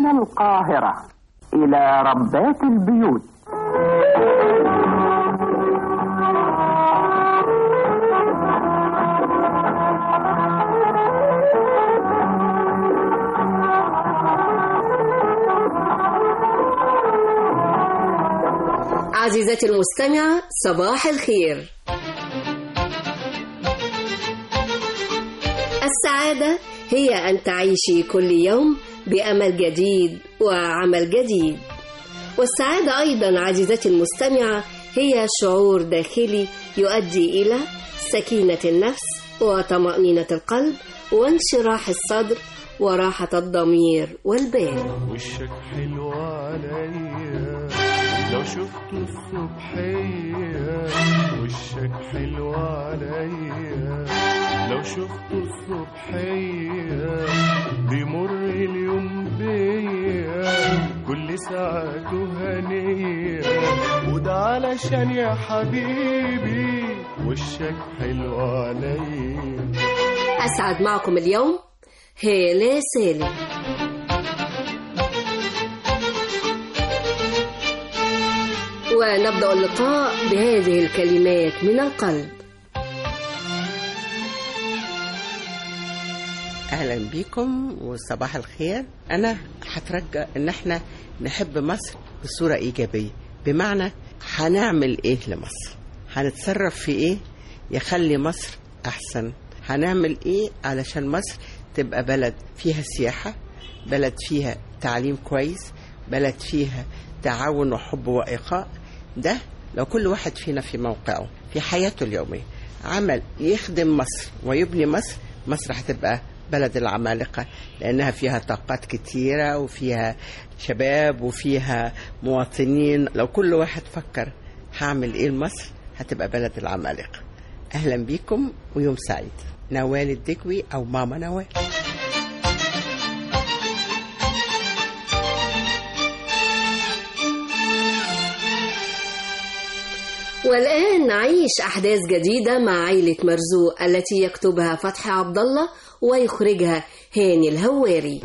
من القاهرة إلى ربات البيوت عزيزتي المستمعة صباح الخير السعادة هي أن تعيشي كل يوم بأمل جديد وعمل جديد والسعادة أيضا عزيزتي المستمعة هي شعور داخلي يؤدي إلى سكينة النفس وطمأنينة القلب وانشراح الصدر وراحة الضمير والبال وشك حلو عليا لو شفته الصبحية وشك حلو عليا لو شفته الصبحية بيمر اليوم بيا كل ساعته هنية وده علشان يا حبيبي وشك حلو عليا أسعد معكم اليوم هالة سالم ونبدأ اللقاء بهذه الكلمات من القلب اهلا بيكم وصباح الخير انا هترجى ان احنا نحب مصر بصوره ايجابيه بمعنى هنعمل ايه لمصر هنتصرف في ايه يخلي مصر احسن هنعمل ايه علشان مصر تبقى بلد فيها سياحه بلد فيها تعليم كويس بلد فيها تعاون وحب واخاء ده لو كل واحد فينا في موقعه في حياته اليوميه عمل يخدم مصر ويبني مصر مصر هتبقى بلد العمالقة لأنها فيها طاقات كتيرة وفيها شباب وفيها مواطنين لو كل واحد فكر هعمل إيه لمصر هتبقى بلد العمالقة أهلا بيكم ويوم سعيد نوال الدكوي أو ماما نوال والآن نعيش أحداث جديدة مع عائلة مرزوق التي يكتبها فتحي عبد الله ويخرجها هاني الهواري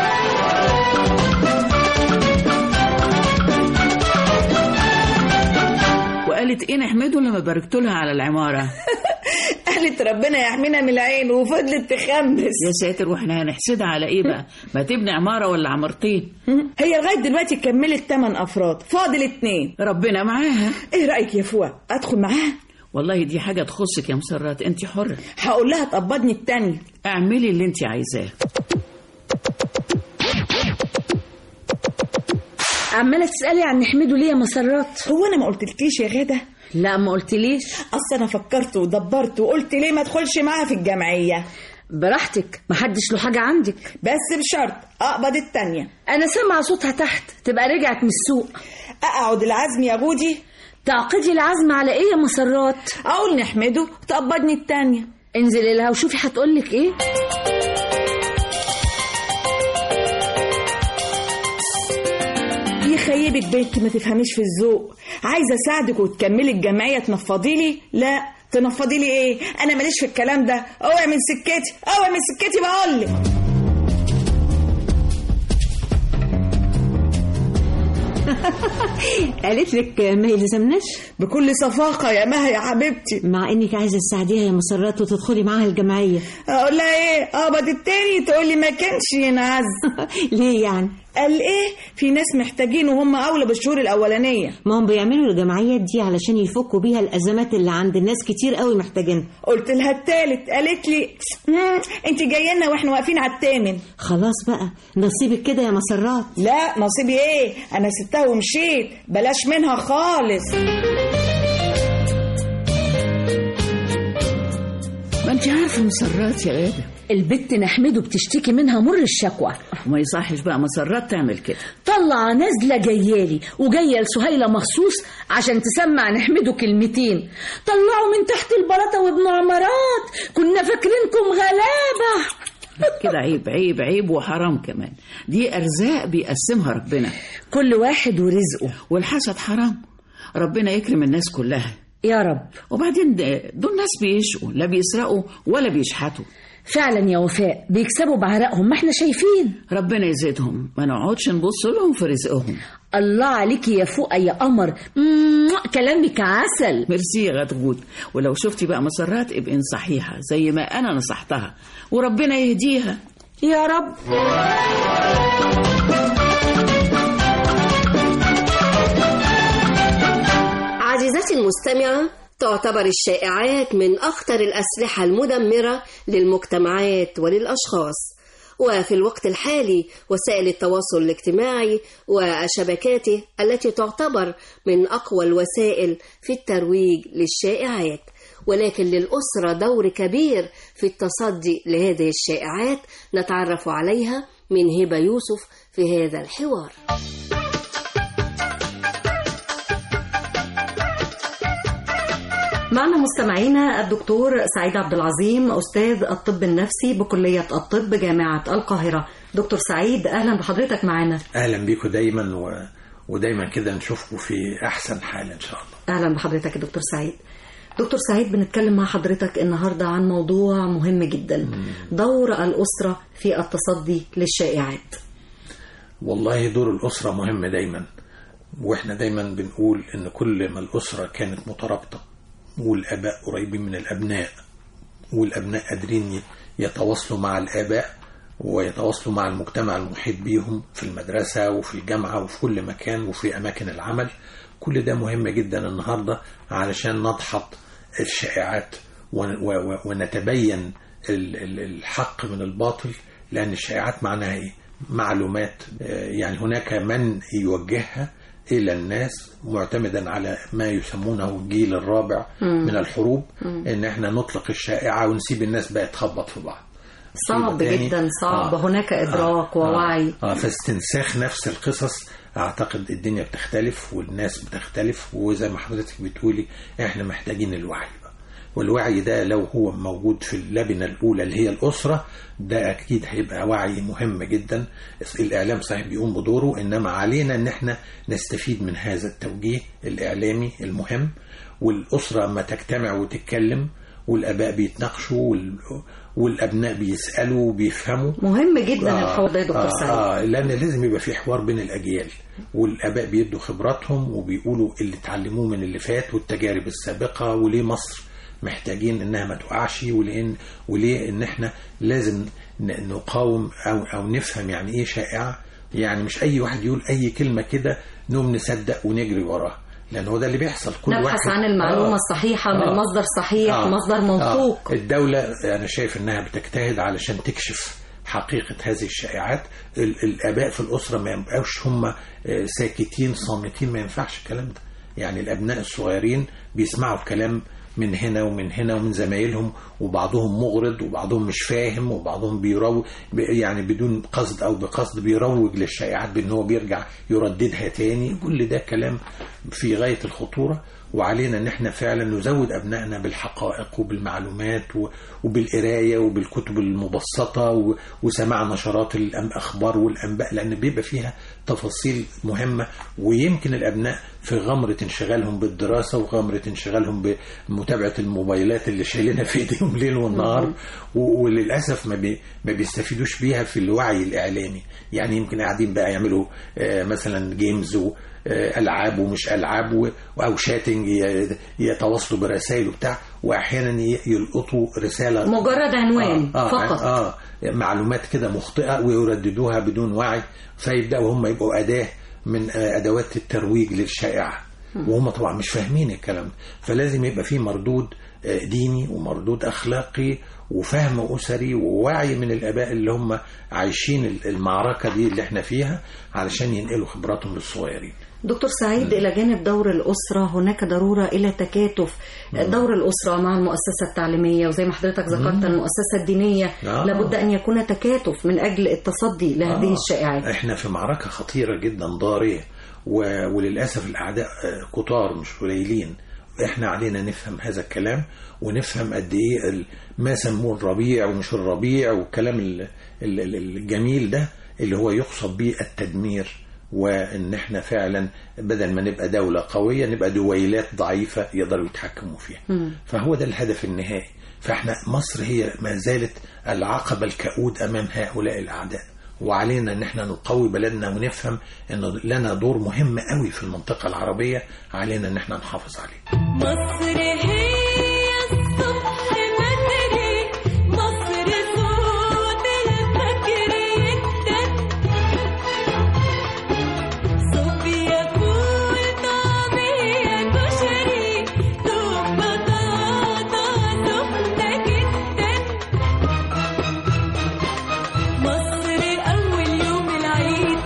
وقالت ايه نحمده لما باركت لها على العماره قالت ربنا يحمينا من العين وفضلت تخمس يا ساتر واحنا هنحسدها على ايه بقى ما تبني عماره ولا عمارتين هي لغايه دلوقتي كملت 8 افراد فاضل اتنين ربنا معاها ايه رايك يا فوا ادخل معاها والله دي حاجه تخصك يا مسرات انت حره هقول لها تقبضني التانية اعملي اللي انت عايزاه عمالة تسألي عن نحمده ليه يا مسرات هو انا ما قلتلكيش يا غاده لا ما قلتليش اصل انا فكرت ودبرت وقلت ليه ما ادخلش معاها في الجمعيه براحتك محدش له حاجة عندك بس بشرط اقبض التانية أنا سامعة صوتها تحت تبقى رجعت من السوق اقعد العزم يا غودي تعقدي العزم على إيه يا مسرات اقول نحمده تقبضني التانية انزلي لها وشوفي هتقولك إيه يخيبك بنت ما تفهميش في الذوق عايزه اساعدك وتكملي الجمعيه تنفضي لي لا تنفضي لي ايه انا ماليش في الكلام ده اوعي من سكتي اوعي من سكتي بقول لك قالت لك ما يلزمناش بكل صفاقه يا مها يا حبيبتي مع انك عايزه تساعديها يا مسرات وتدخلي معاها الجمعيه اقول لها ايه اقبض التاني تقول لي ما كانش ينعز ليه يعني قال ايه في ناس محتاجين وهم اولى بالشهور الاولانيه ما هم بيعملوا الجمعيات دي علشان يفكوا بيها الازمات اللي عند الناس كتير قوي محتاجينها قلت لها التالت قالت لي "مم، انت جايه لنا واحنا واقفين على التامن خلاص بقى نصيبك كده يا مسرات لا نصيبي ايه انا سبتها ومشيت بلاش منها خالص ما انت عارفه مسرات يا غاده البت نحمده بتشتكي منها مر الشكوى وما يصحش بقى مسرات تعمل كده طلع نازله جايالي وجايه لسهيله مخصوص عشان تسمع نحمده كلمتين طلعوا من تحت البلاطه وابن عمارات كنا فاكرينكم غلابه كده عيب عيب عيب وحرام كمان دي ارزاق بيقسمها ربنا كل واحد ورزقه والحسد حرام ربنا يكرم الناس كلها يا رب وبعدين ده- دول ناس بيشقوا لا بيسرقوا ولا بيشحتوا فعلا يا وفاء بيكسبوا بعرقهم ما احنا شايفين ربنا يزيدهم ما نقعدش نبص لهم في رزقهم الله عليكي يا فوقة يا قمر مم، كلامك عسل ميرسي يا غدغود ولو شفتي بقى مسرات ابقي انصحيها زي ما انا نصحتها وربنا يهديها يا رب عزيزتي المستمعة تعتبر الشائعات من أخطر الأسلحة المدمرة للمجتمعات وللأشخاص وفي الوقت الحالي وسائل التواصل الاجتماعي وشبكاته التي تعتبر من أقوى الوسائل في الترويج للشائعات ولكن للأسرة دور كبير في التصدي لهذه الشائعات نتعرف عليها من هبة يوسف في هذا الحوار معنا مستمعينا الدكتور سعيد عبد العظيم أستاذ الطب النفسي بكلية الطب جامعة القاهرة دكتور سعيد أهلا بحضرتك معنا اهلا بيكم دايما و... ودايما كده نشوفكم في احسن حال ان شاء الله أهلا بحضرتك يا دكتور سعيد دكتور سعيد بنتكلم مع حضرتك النهاردة عن موضوع مهم جدا دور الأسرة في التصدي للشائعات والله دور الاسره مهم دايما واحنا دايما بنقول ان كل ما الاسره كانت مترابطه والاباء قريبين من الابناء والابناء قادرين ي- يتواصلوا مع الاباء ويتواصلوا مع المجتمع المحيط بيهم في المدرسه وفي الجامعه وفي كل مكان وفي اماكن العمل كل ده مهم جدا النهارده علشان نضحط الشائعات ون- و- و- ونتبين ال- ال- الحق من الباطل لان الشائعات معناها ايه؟ معلومات آه، يعني هناك من يوجهها الى الناس معتمدا على ما يسمونه الجيل الرابع مم. من الحروب مم. ان احنا نطلق الشائعه ونسيب الناس بقى تخبط في بعض صعب تاني. جدا صعب آه. هناك إدراك ووعي اه فاستنساخ نفس القصص اعتقد الدنيا بتختلف والناس بتختلف وزي ما حضرتك بتقولي احنا محتاجين الوعي بقى والوعي ده لو هو موجود في اللبنة الأولى اللي هي الأسرة ده أكيد هيبقى وعي مهم جدا الإعلام صحيح بيقوم بدوره إنما علينا إن احنا نستفيد من هذا التوجيه الإعلامي المهم والأسرة ما تجتمع وتتكلم والآباء بيتناقشوا وال... والأبناء بيسألوا وبيفهموا مهم جدا الحوار ده يا دكتور آه سعيد آه لان لازم يبقى في حوار بين الاجيال والاباء بيدوا خبراتهم وبيقولوا اللي اتعلموه من اللي فات والتجارب السابقه وليه مصر محتاجين انها ما تقعش ولان وليه ان احنا لازم ن- نقاوم او او نفهم يعني ايه شائعه يعني مش اي واحد يقول اي كلمه كده نقوم نصدق ونجري وراها لان هو ده اللي بيحصل كل نبحث واحد عن المعلومة آه. الصحيحة من آه. مصدر صحيح آه. مصدر موثوق آه. الدولة أنا شايف إنها بتجتهد علشان تكشف حقيقة هذه الشائعات ال- الآباء في الأسرة ما يبقاش هم آه، ساكتين صامتين ما ينفعش الكلام ده يعني الأبناء الصغيرين بيسمعوا الكلام من هنا ومن هنا ومن زمايلهم وبعضهم مغرض وبعضهم مش فاهم وبعضهم بيروج يعني بدون قصد او بقصد بيروج للشائعات بان هو بيرجع يرددها تاني كل ده كلام في غايه الخطوره وعلينا ان احنا فعلا نزود ابنائنا بالحقائق وبالمعلومات و- وبالقرايه وبالكتب المبسطه و- وسماع نشرات الاخبار والانباء لان بيبقى فيها تفاصيل مهمه ويمكن الابناء في غمره انشغالهم بالدراسه وغمره انشغالهم بمتابعه الموبايلات اللي شايلينها في ايديهم ليل والنهار و- وللاسف ما, بي ما بيستفيدوش بيها في الوعي الاعلامي يعني يمكن قاعدين بقى يعملوا آه، مثلا جيمز و آه، العاب ومش العاب و- او شاتنج ي- يتواصلوا برسائل وبتاع واحيانا ي- يلقطوا رساله مجرد عنوان آه فقط آه آه معلومات كده مخطئه ويرددوها بدون وعي فيبداوا هم يبقوا اداه من آه، ادوات الترويج للشائعه وهم طبعا مش فاهمين الكلام ده فلازم يبقى في مردود آه، ديني ومردود اخلاقي وفهم اسري ووعي من الاباء اللي هم عايشين المعركه دي اللي احنا فيها علشان ينقلوا خبراتهم للصغيرين دكتور سعيد إلى جانب دور الأسرة هناك ضرورة إلى تكاتف دور الأسرة مع المؤسسة التعليمية وزي ما حضرتك ذكرت المؤسسة الدينية آه. لابد أن يكون تكاتف من أجل التصدي لهذه آه، الشائعات احنا في معركة خطيرة جدا ضارية و... وللأسف الأعداء آه، كتار مش قليلين احنا علينا نفهم هذا الكلام ونفهم قد ايه ال- ما سموه الربيع ومش الربيع والكلام ال- ال- ال- الجميل ده اللي هو يقصد به التدمير وان احنا فعلا بدل ما نبقى دولة قوية نبقى دويلات ضعيفة يقدروا يتحكموا فيها مم. فهو ده الهدف النهائي فاحنا مصر هي ما زالت العقبة الكؤود أمام هؤلاء الأعداء وعلينا ان احنا نقوي بلدنا ونفهم انه لنا دور مهم قوي في المنطقة العربية علينا ان احنا نحافظ عليه مصر هي الصبح بدري مصر صوت الفجر يدك صوبيا فول طعمية كشري دوب بطاطا سخنة جدا مصر أول يوم العيد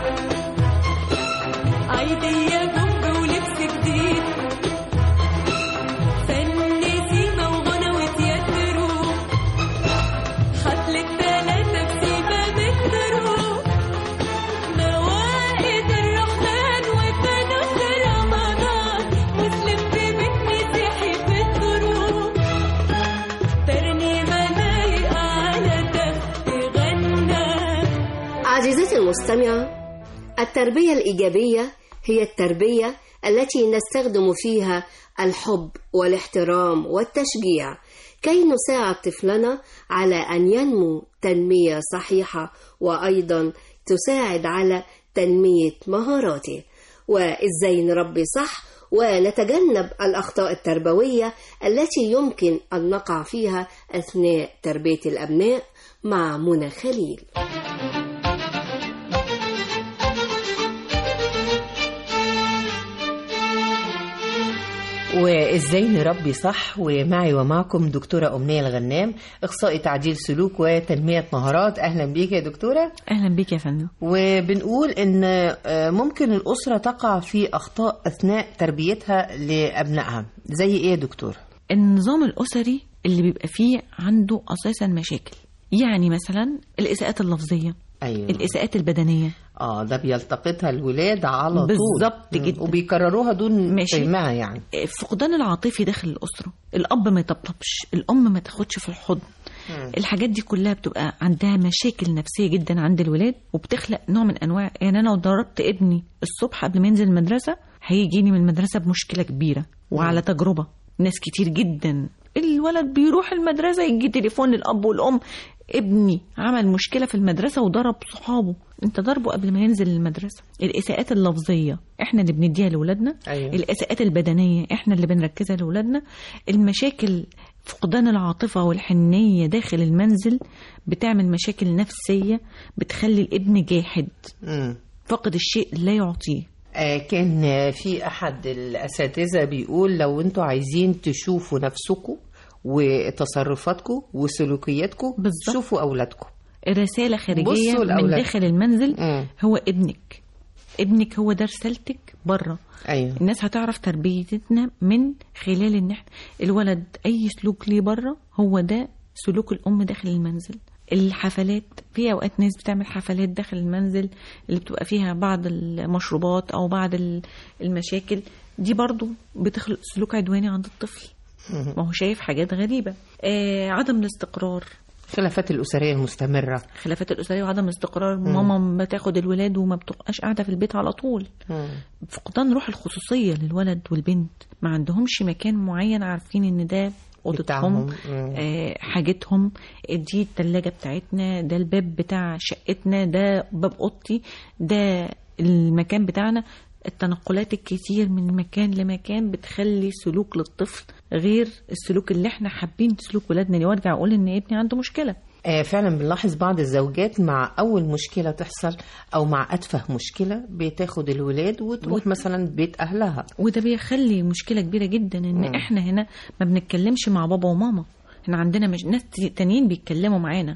عيدية بومب ولبس جديد فن سيما وغنى وتياترو حفلة تلاتة بسيما مترو موائد الرحمن وفانوس رمضان مسلم في بيت مسيحي في الطرق ترنيمة لايقة على تخت غنى عزيزتي المستمعة التربية الإيجابية هي التربية التي نستخدم فيها الحب والاحترام والتشجيع كي نساعد طفلنا على أن ينمو تنمية صحيحة وأيضا تساعد على تنمية مهاراته وإزاي نربي صح ونتجنب الأخطاء التربوية التي يمكن أن نقع فيها أثناء تربية الأبناء مع منى خليل وازاي نربي صح ومعي ومعكم دكتوره امنيه الغنام اخصائي تعديل سلوك وتنميه مهارات اهلا بيك يا دكتوره اهلا بيك يا فندم وبنقول ان آه، ممكن الاسره تقع في اخطاء اثناء تربيتها لابنائها زي ايه يا دكتوره النظام الاسري اللي بيبقى فيه عنده اساسا مشاكل يعني مثلا الاساءات اللفظيه ايوه الاساءات البدنيه اه ده بيلتقطها الولاد على طول بالظبط مم. جدا. وبيكرروها دون ماشي. فهمها يعني فقدان العاطفي داخل الاسره الاب ما يطبطبش الام ما تاخدش في الحضن مم. الحاجات دي كلها بتبقى عندها مشاكل نفسية جدا عند الولاد وبتخلق نوع من أنواع يعني أنا لو ضربت ابني الصبح قبل ما ينزل المدرسة هيجيني من المدرسة بمشكلة كبيرة وعلى تجربة ناس كتير جدا الولد بيروح المدرسة يجي تليفون للأب والأم ابني عمل مشكلة في المدرسة وضرب صحابه انت ضربه قبل ما ينزل المدرسة الإساءات اللفظية احنا اللي بنديها لأولادنا أيوة. الإساءات البدنية احنا اللي بنركزها لأولادنا المشاكل فقدان العاطفة والحنية داخل المنزل بتعمل مشاكل نفسية بتخلي الابن جاحد مم. فقد الشيء لا يعطيه آه، كان آه، في احد الاساتذه بيقول لو انتوا عايزين تشوفوا نفسكم وتصرفاتكم وسلوكياتكم بالظبط. شوفوا اولادكم رسالة خارجية بصوا من لأولاد. داخل المنزل مم. هو ابنك ابنك هو ده رسالتك بره ايوه الناس هتعرف تربيتنا من خلال ان احنا الولد اي سلوك ليه بره هو ده سلوك الام داخل المنزل الحفلات في اوقات ناس بتعمل حفلات داخل المنزل اللي بتبقى فيها بعض المشروبات او بعض ال- المشاكل دي برضو بتخلق سلوك عدواني عند الطفل ما هو شايف حاجات غريبة آه عدم الاستقرار الخلافات الاسريه المستمره خلافات الأسرية وعدم الاستقرار ماما بتاخد الولاد وما بتبقاش قاعدة في البيت على طول مم. فقدان روح الخصوصية للولد والبنت ما عندهمش مكان معين عارفين ان ده اوضتهم بتاعهم. مم. آه حاجتهم دي التلاجة بتاعتنا ده الباب بتاع شقتنا ده باب اوضتي ده المكان بتاعنا التنقلات الكتير من مكان لمكان بتخلي سلوك للطفل غير السلوك اللي احنا حابين سلوك ولادنا اللي وارجع اقول ان ابني عنده مشكله آه، فعلا بنلاحظ بعض الزوجات مع اول مشكله تحصل او مع اتفه مشكله بتاخد الولاد وتروح مثلا بيت اهلها وده بيخلي مشكله كبيره جدا ان مم. احنا هنا ما بنتكلمش مع بابا وماما احنا عندنا مش ناس تانيين بيتكلموا معانا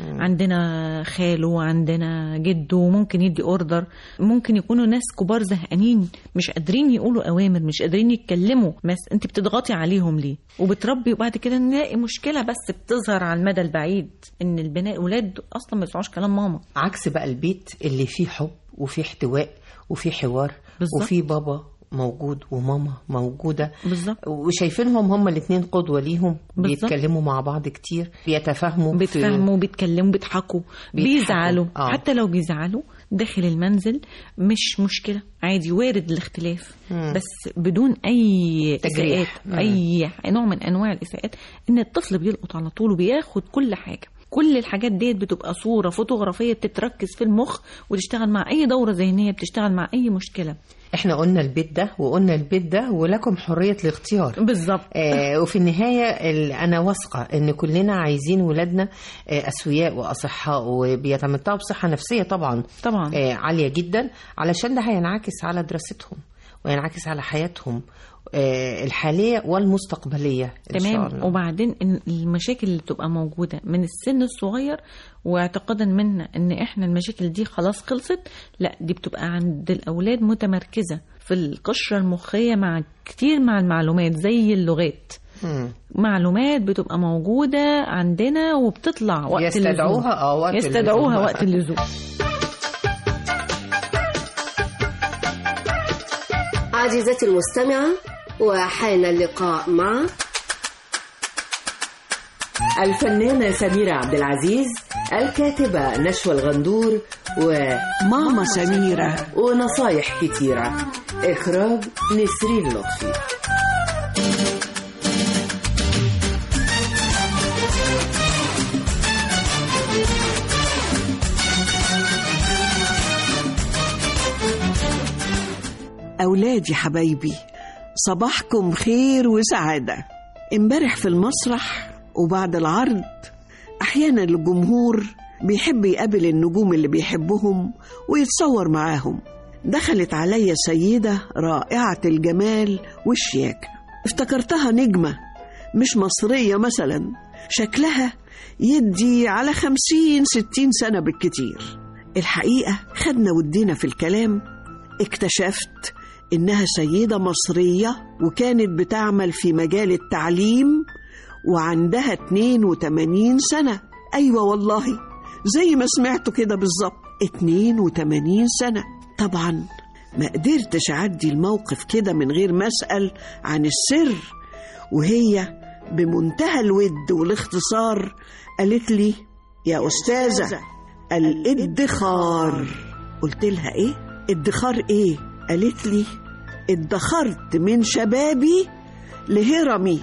عندنا خاله عندنا جده ممكن يدي اوردر ممكن يكونوا ناس كبار زهقانين مش قادرين يقولوا اوامر مش قادرين يتكلموا بس انت بتضغطي عليهم ليه وبتربي وبعد كده نلاقي مشكله بس بتظهر على المدى البعيد ان البنات اولاد اصلا ما يسمعوش كلام ماما عكس بقى البيت اللي فيه حب وفيه احتواء وفيه حوار بالظبط. وفيه بابا موجود وماما موجودة بالظبط وشايفينهم هما الاثنين قدوة ليهم بالظبط. بيتكلموا مع بعض كتير بيتفاهموا في- بيتفاهموا بيتكلموا بيضحكوا بيضحكوا. بيزعلوا آه. حتى لو بيزعلوا داخل المنزل مش مشكله عادي وارد الاختلاف مم. بس بدون اي تجريح. اساءات مم. اي نوع من انواع الاساءات ان الطفل بيلقط على طول وبياخد كل حاجه كل الحاجات ديت بتبقى صوره فوتوغرافيه بتتركز في المخ وتشتغل مع اي دوره ذهنيه بتشتغل مع اي مشكله احنا قلنا البيت ده وقلنا البيت ده ولكم حرية الاختيار بالظبط آه وفي النهاية ال- أنا واثقة إن كلنا عايزين ولادنا آه أسوياء وأصحاء وبيتمتعوا بصحة نفسية طبعا طبعا آه عالية جدا علشان ده هينعكس على دراستهم وينعكس على حياتهم آه الحالية والمستقبلية إن شاء تمام الله وبعدين إن المشاكل اللي بتبقى موجوده من السن الصغير واعتقادا منا ان احنا المشاكل دي خلاص خلصت لا دي بتبقى عند الاولاد متمركزه في القشره المخيه مع كتير مع المعلومات زي اللغات مم. معلومات بتبقى موجوده عندنا وبتطلع وقت يستدعوها اللزوم. اه وقت يستدعوها اللزوم. وقت اللزوم عزيزتي المستمعة وحان اللقاء مع الفنانة سميرة عبد العزيز الكاتبة نشوى الغندور وماما سميرة ونصايح كتيرة إخراج نسرين لطفي أولادي حبايبي صباحكم خير وسعادة امبارح في المسرح وبعد العرض أحيانا الجمهور بيحب يقابل النجوم اللي بيحبهم ويتصور معاهم دخلت عليا سيدة رائعة الجمال والشياكة افتكرتها نجمة مش مصرية مثلا شكلها يدي على خمسين ستين سنة بالكتير الحقيقة خدنا ودينا في الكلام اكتشفت إنها سيدة مصرية وكانت بتعمل في مجال التعليم وعندها 82 سنة أيوة والله زي ما سمعتوا كده بالظبط 82 سنة طبعا ما قدرتش أعدي الموقف كده من غير ما أسأل عن السر وهي بمنتهى الود والاختصار قالت لي يا أستاذة الادخار قلت لها إيه؟ ادخار إيه؟ قالت لي ادخرت من شبابي لهرمي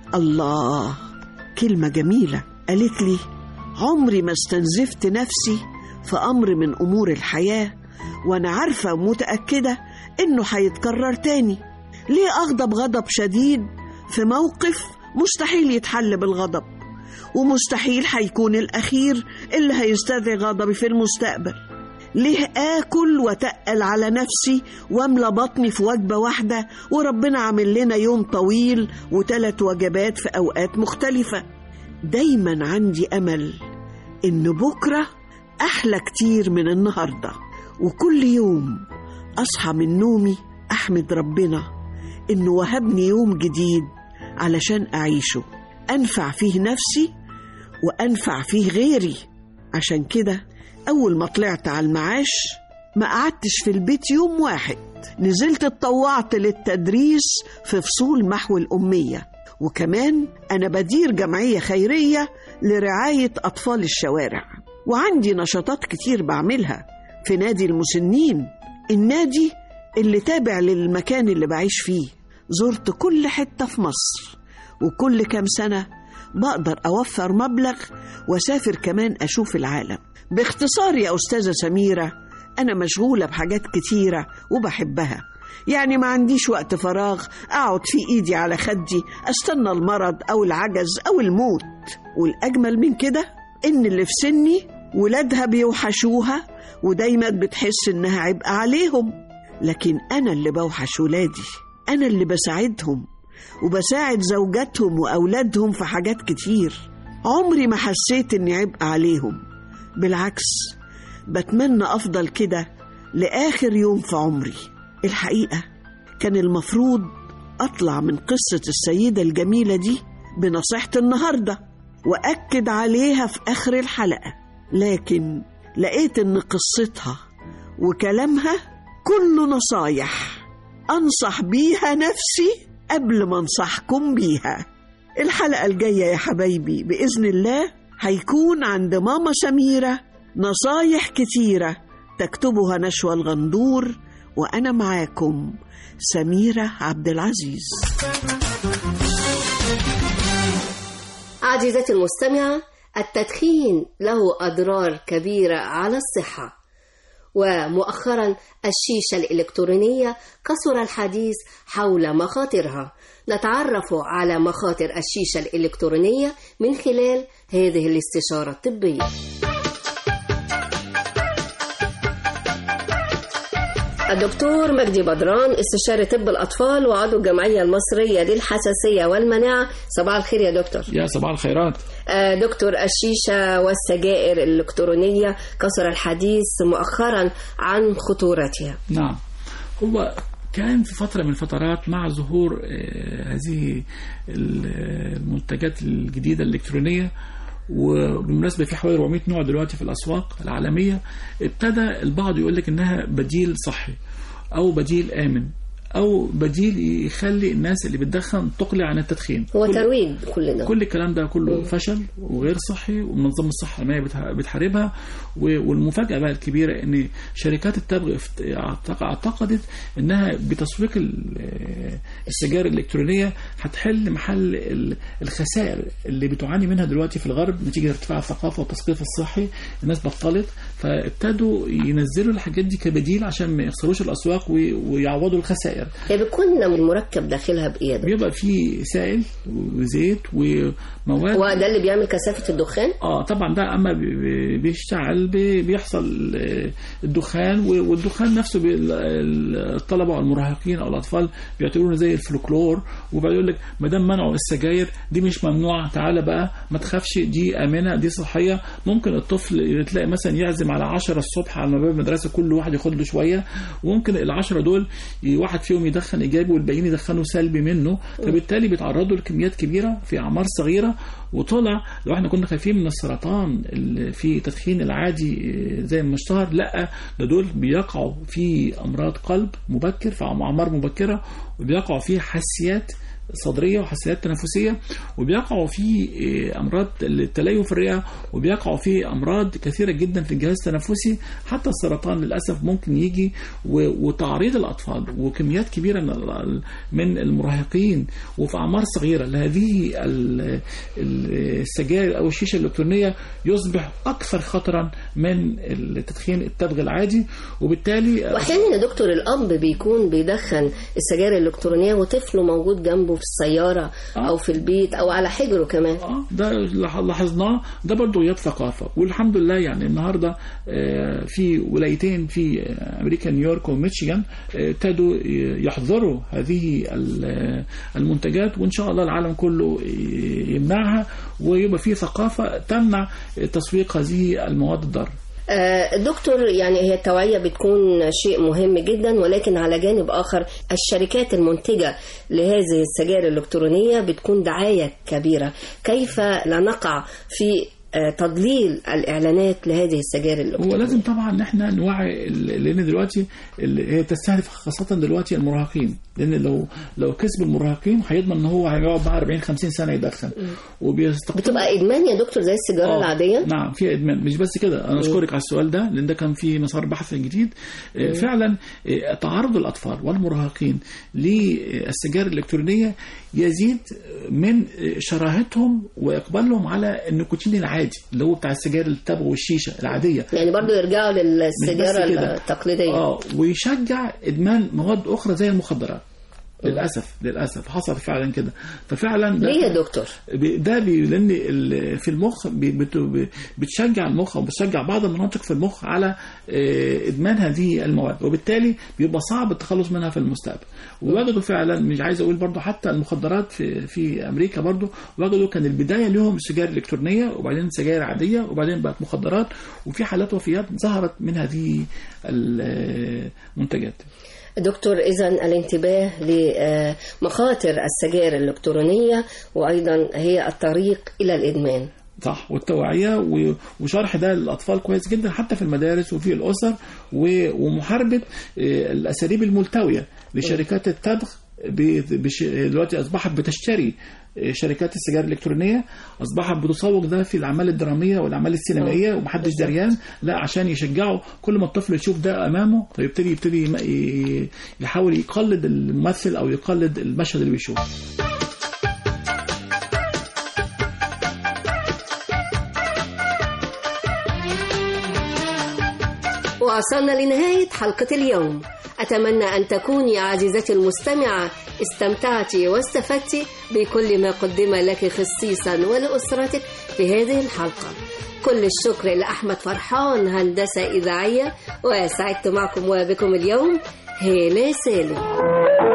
الله كلمة جميلة قالت لي عمري ما استنزفت نفسي في أمر من أمور الحياة وأنا عارفة ومتأكدة إنه هيتكرر تاني ليه أغضب غضب شديد في موقف مستحيل يتحل بالغضب ومستحيل هيكون الأخير اللي هيستدعي غضبي في المستقبل ليه آكل وتقل على نفسي واملى بطني في وجبة واحدة وربنا عامل لنا يوم طويل وثلاث وجبات في أوقات مختلفة دايما عندي أمل إن بكرة أحلى كتير من النهاردة وكل يوم أصحى من نومي أحمد ربنا إنه وهبني يوم جديد علشان أعيشه أنفع فيه نفسي وأنفع فيه غيري عشان كده أول ما طلعت على المعاش ما قعدتش في البيت يوم واحد نزلت اتطوعت للتدريس في فصول محو الأمية وكمان أنا بدير جمعية خيرية لرعاية أطفال الشوارع وعندي نشاطات كتير بعملها في نادي المسنين النادي اللي تابع للمكان اللي بعيش فيه زرت كل حتة في مصر وكل كام سنة بقدر أوفر مبلغ وأسافر كمان أشوف العالم باختصار يا أستاذة سميرة أنا مشغولة بحاجات كتيرة وبحبها يعني ما عنديش وقت فراغ أقعد في إيدي على خدي أستنى المرض أو العجز أو الموت والأجمل من كده إن اللي في سني ولادها بيوحشوها ودايما بتحس إنها عبء عليهم لكن أنا اللي بوحش ولادي أنا اللي بساعدهم وبساعد زوجاتهم وأولادهم في حاجات كتير عمري ما حسيت إني عبء عليهم بالعكس بتمنى أفضل كده لآخر يوم في عمري الحقيقة كان المفروض أطلع من قصة السيدة الجميلة دي بنصيحة النهاردة وأكد عليها في آخر الحلقة لكن لقيت إن قصتها وكلامها كله نصايح أنصح بيها نفسي قبل ما أنصحكم بيها الحلقة الجاية يا حبايبي بإذن الله هيكون عند ماما سميرة نصايح كتيرة تكتبها نشوى الغندور وأنا معاكم سميرة عبد العزيز عزيزتي المستمعة التدخين له أضرار كبيرة على الصحة ومؤخرا الشيشة الإلكترونية كثر الحديث حول مخاطرها نتعرف على مخاطر الشيشة الإلكترونية من خلال هذه الاستشارة الطبية الدكتور مجدي بدران استشاري طب الأطفال وعضو الجمعية المصرية للحساسية والمناعة صباح الخير يا دكتور يا صباح الخيرات آه، دكتور الشيشة والسجائر الإلكترونية كثر الحديث مؤخرا عن خطورتها نعم هو كان في فترة من الفترات مع ظهور آه، هذه المنتجات الجديدة الإلكترونية وبالمناسبة في حوالي 400 نوع دلوقتي في الأسواق العالمية ابتدى البعض يقول لك إنها بديل صحي أو بديل آمن أو بديل يخلي الناس اللي بتدخن تقلع عن التدخين هو كل- ترويج كل ده كل الكلام ده كله فشل وغير صحي ومنظمة الصحة العالمية بتح- بتحاربها و- والمفاجأة بقى الكبيرة ان شركات التبغ افت- اعتق- اعتقدت انها بتسويق ال- السجائر الالكترونية هتحل محل ال- الخسائر اللي بتعاني منها دلوقتي في الغرب نتيجة ارتفاع الثقافة والتثقيف الصحي الناس بطلت فابتدوا ينزلوا الحاجات دي كبديل عشان ما يخسروش الاسواق وي- ويعوضوا الخسائر هي بيكون المركب داخلها بإيه يا دكتور؟ بيبقى فيه سائل وزيت ومواد هو ده اللي بيعمل كثافة الدخان؟ اه طبعا ده اما بي- بي- بيشتعل بي- بيحصل آه، الدخان و- والدخان نفسه بي- ال- ال- الطلبه او المراهقين او الاطفال بيعتبروه زي الفلكلور وبعد يقول لك ما دام منعوا السجاير دي مش ممنوعه تعالى بقى ما تخافش دي امنه دي صحيه ممكن الطفل تلاقي مثلا يعزم على 10 الصبح على باب المدرسه كل واحد ياخد له شويه وممكن العشرة دول ي- واحد فيهم يدخن ايجابي والباقيين يدخنوا سلبي منه فبالتالي بيتعرضوا لكميات كبيره في اعمار صغيره وطلع لو احنا كنا خايفين من السرطان اللي في التدخين العادي آه، زي ما اشتهر لا ده دول بيقعوا في امراض قلب مبكر في اعمار مبكره وبيقعوا في حساسيات صدريه وحساسيات تنفسيه وبيقعوا في آه، امراض التليف الرئه وبيقعوا في امراض كثيره جدا في الجهاز التنفسي حتى السرطان للاسف ممكن يجي و- وتعريض الاطفال وكميات كبيره من ال- من المراهقين وفي اعمار صغيره لهذه ال- ال- السجائر او الشيشه الالكترونيه يصبح اكثر خطرا من التدخين التبغ العادي وبالتالي واحيانا يا دكتور الاب بيكون بيدخن السجائر الالكترونيه وطفله موجود جنبه في السياره او في البيت او على حجره كمان ده لح- لاحظناه ده برضه غياب ثقافه والحمد لله يعني النهارده آه، في ولايتين في آه، امريكا نيويورك وميشيغان آه، ابتدوا ي- يحظروا هذه ال- المنتجات وان شاء الله العالم كله ي- يمنعها ويبقى في ثقافه تمنع تسويق هذه المواد الضاره آه، دكتور يعني هي التوعية بتكون شيء مهم جدا ولكن على جانب آخر الشركات المنتجة لهذه السجائر الإلكترونية بتكون دعاية كبيرة كيف لا نقع في آه، تضليل الإعلانات لهذه السجائر الإلكترونية هو لازم طبعا ان احنا نوعي ال- لان دلوقتي ال- هي تستهدف خاصه دلوقتي المراهقين لان لو لو كسب المراهقين هيضمن ان هو هيقعد بقى 40 50 سنه يدخن وبيستقطب بتبقى إدمان يا دكتور زي السيجارة آه، العادية نعم في ادمان مش بس كده انا اشكرك على السؤال ده لان ده كان في مسار بحث جديد آه، مم. فعلا آه، تعرض الاطفال والمراهقين للسجائر الالكترونيه يزيد من آه، شراهتهم واقبالهم على النيكوتين العادي اللي هو بتاع السجائر التبغ والشيشه العاديه يعني برضو يرجعوا مش للسيجارة بس كده. التقليدية اه ويشجع ادمان مواد اخرى زي المخدرات للاسف للاسف حصل فعلا كده ففعلا ده ليه يا دكتور؟ بي- ده بي لان ال- في المخ بي- بت- بي- بتشجع المخ او بتشجع بعض المناطق في المخ على آه، ادمان هذه المواد وبالتالي بيبقى صعب التخلص منها في المستقبل ووجدوا فعلا مش عايز اقول برضو حتى المخدرات في في امريكا برضو وجدوا كان البدايه لهم السجائر الالكترونيه وبعدين سجائر عاديه وبعدين بقت مخدرات وفي حالات وفيات ظهرت من هذه المنتجات دكتور إذا الانتباه لمخاطر السجائر الإلكترونية وأيضا هي الطريق إلى الإدمان صح والتوعية و- وشرح ده للأطفال كويس جدا حتى في المدارس وفي الأسر و- ومحاربة آه، الأساليب الملتوية لشركات التبغ ب- بش- دلوقتي اصبحت بتشتري شركات السجائر الالكترونيه اصبحت بتسوق ده في الاعمال الدراميه والاعمال السينمائيه ومحدش دريان لا عشان يشجعوا كل ما الطفل يشوف ده امامه فيبتدي يبتدي يم- ي- يحاول يقلد الممثل او يقلد المشهد اللي بيشوفه وصلنا لنهاية حلقة اليوم أتمنى أن تكوني عزيزتي المستمعة استمتعت واستفدت بكل ما قدم لك خصيصا ولأسرتك في هذه الحلقة كل الشكر لأحمد فرحان هندسة إذاعية وسعدت معكم وبكم اليوم هالة سالم